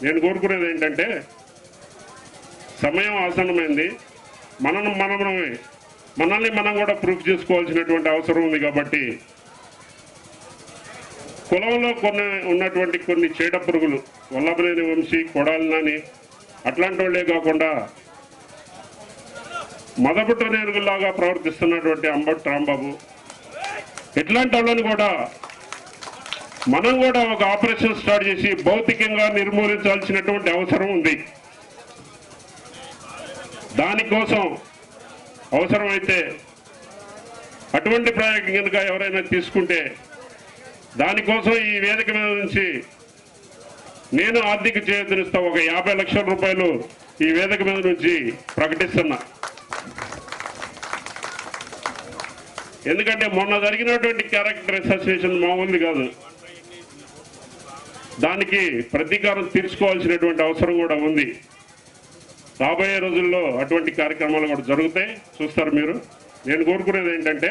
నేను కోరుకునేది ఏంటంటే సమయం ఆసన్నమైంది మనం మనమే మనల్ని మనం కూడా ప్రూఫ్ చేసుకోవాల్సినటువంటి అవసరం ఉంది కాబట్టి కులంలో కొన్ని ఉన్నటువంటి కొన్ని చీడ పురుగులు వల్లభనేని వంశీ కొడాలినాని అట్లాంటి వాళ్ళే కాకుండా మదపుట్ట నేరుగులాగా ప్రవర్తిస్తున్నటువంటి అంబట్ రాంబాబు ఇట్లాంటి వాళ్ళని కూడా మనం కూడా ఒక ఆపరేషన్ స్టార్ట్ చేసి భౌతికంగా నిర్మూలించాల్సినటువంటి అవసరం ఉంది దానికోసం అవసరమైతే అటువంటి ప్రయోగం కనుక ఎవరైనా తీసుకుంటే దానికోసం ఈ వేదిక మీద నుంచి నేను ఆర్థిక చేయూతనిస్తా ఒక యాభై లక్షల రూపాయలు ఈ వేదిక మీద నుంచి ప్రకటిస్తున్నా ఎందుకంటే మొన్న జరిగినటువంటి క్యారెక్టర్ అసోసియేషన్ మామూలుది కాదు దానికి ప్రతీకారం తీర్చుకోవాల్సినటువంటి అవసరం కూడా ఉంది రాబోయే రోజుల్లో అటువంటి కార్యక్రమాలు కూడా జరుగుతాయి చూస్తారు మీరు నేను కోరుకునేది ఏంటంటే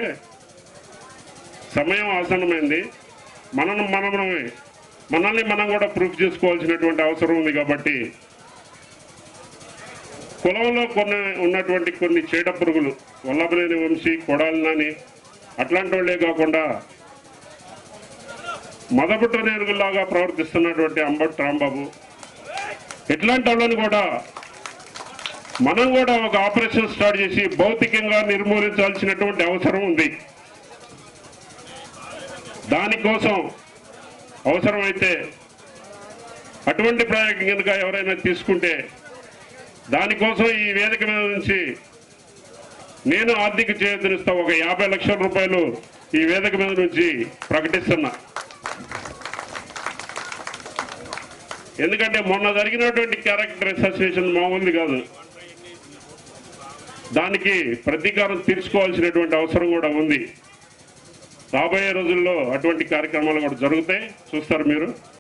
సమయం ఆసన్నమైంది మనం మనమే మనల్ని మనం కూడా ప్రూఫ్ చేసుకోవాల్సినటువంటి అవసరం ఉంది కాబట్టి కులంలో కొన్ని ఉన్నటువంటి కొన్ని చీడ పురుగులు వల్లభనేని వంశీ కొడాలినాని అట్లాంటి వాళ్ళే కాకుండా మదపుట్ట నేరుగులాగా ప్రవర్తిస్తున్నటువంటి అంబట్ రాంబాబు ఇట్లాంటి వాళ్ళని కూడా మనం కూడా ఒక ఆపరేషన్ స్టార్ట్ చేసి భౌతికంగా నిర్మూలించాల్సినటువంటి అవసరం ఉంది దానికోసం అవసరమైతే అటువంటి ప్రయోగం కనుక ఎవరైనా తీసుకుంటే దానికోసం ఈ వేదిక మీద నుంచి నేను ఆర్థిక చేయూతనిస్తా ఒక యాభై లక్షల రూపాయలు ఈ వేదిక మీద నుంచి ప్రకటిస్తున్నా ఎందుకంటే మొన్న జరిగినటువంటి క్యారెక్టర్ అసోసియేషన్ మామూలుది కాదు దానికి ప్రతీకారం తీర్చుకోవాల్సినటువంటి అవసరం కూడా ఉంది రాబోయే రోజుల్లో అటువంటి కార్యక్రమాలు కూడా జరుగుతాయి చూస్తారు మీరు